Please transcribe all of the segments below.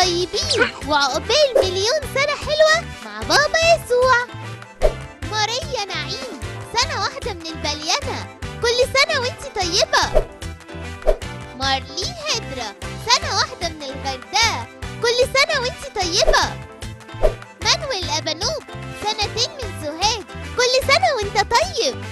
طيبين وعقبال مليون سنة حلوة مع بابا يسوع ماريا نعيم سنة واحدة من البليانة كل سنة وانتي طيبة مارلي هدرة سنة واحدة من الغردقة كل سنة وانتي طيبة مانويل أبانوب سنتين من سوهاج كل سنة وانت طيب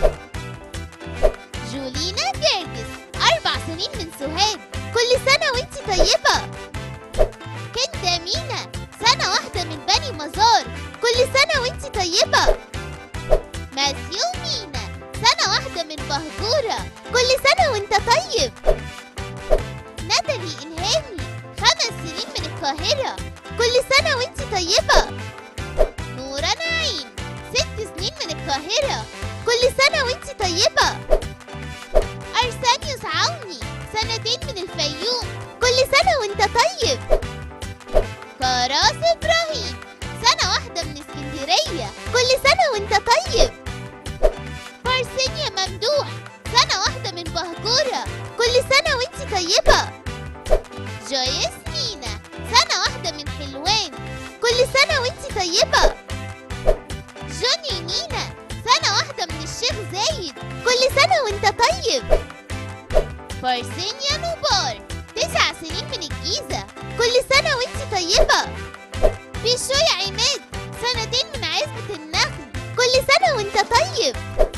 جولينا جرجس أربع سنين من سوهاج كل سنة وانتي طيبة كندا مينا سنة واحدة من بني مزار كل سنة وانتي طيبة ماثيو مينا سنة واحدة من بهجورة كل سنة وانت طيب ناتالي إلهامي خمس سنين من القاهرة كل سنة وانتي طيبة نورة نعيم ست سنين من القاهرة كل سنة وانتي طيبة أرسانيوس عوني سنتين من الفيوم كل سنة وانت طيب كراس إبراهيم سنة واحدة من اسكندرية كل سنة وانت طيب فارسينيا ممدوح سنة واحدة من بهجورة كل سنة وانت طيبة جويس مينا سنة واحدة من حلوان كل سنة وانت طيبة جوني نينا سنة واحدة من الشيخ زايد كل سنة وانت طيب فارسينيا نوبار تسع سنين من الجيزة كل سنة وانت طيبة بيشوي عماد سنتين من عزبة النخل كل سنة وانت طيب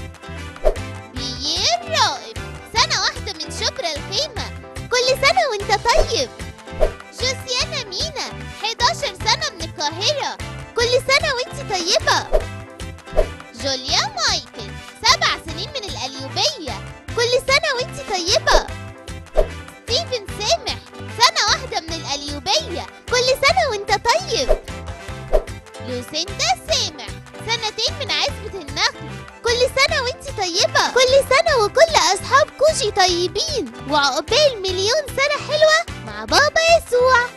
بيير رائب سنة واحدة من شبرا الخيمة كل سنة وانت طيب جوسيانا مينا 11 سنة من القاهرة كل سنة وانت طيبة جوليا مايكل سبع سنين من القليوبية كل سنة وانت طيبة ستيفن سامح سنة واحدة من القليوبية كل سنة وانت طيب لوسيندا سامح سنتين من عزبة النخل كل سنة وانت طيبة كل سنة وكل أصحاب كوشي طيبين وعقبال مليون سنة حلوة مع بابا يسوع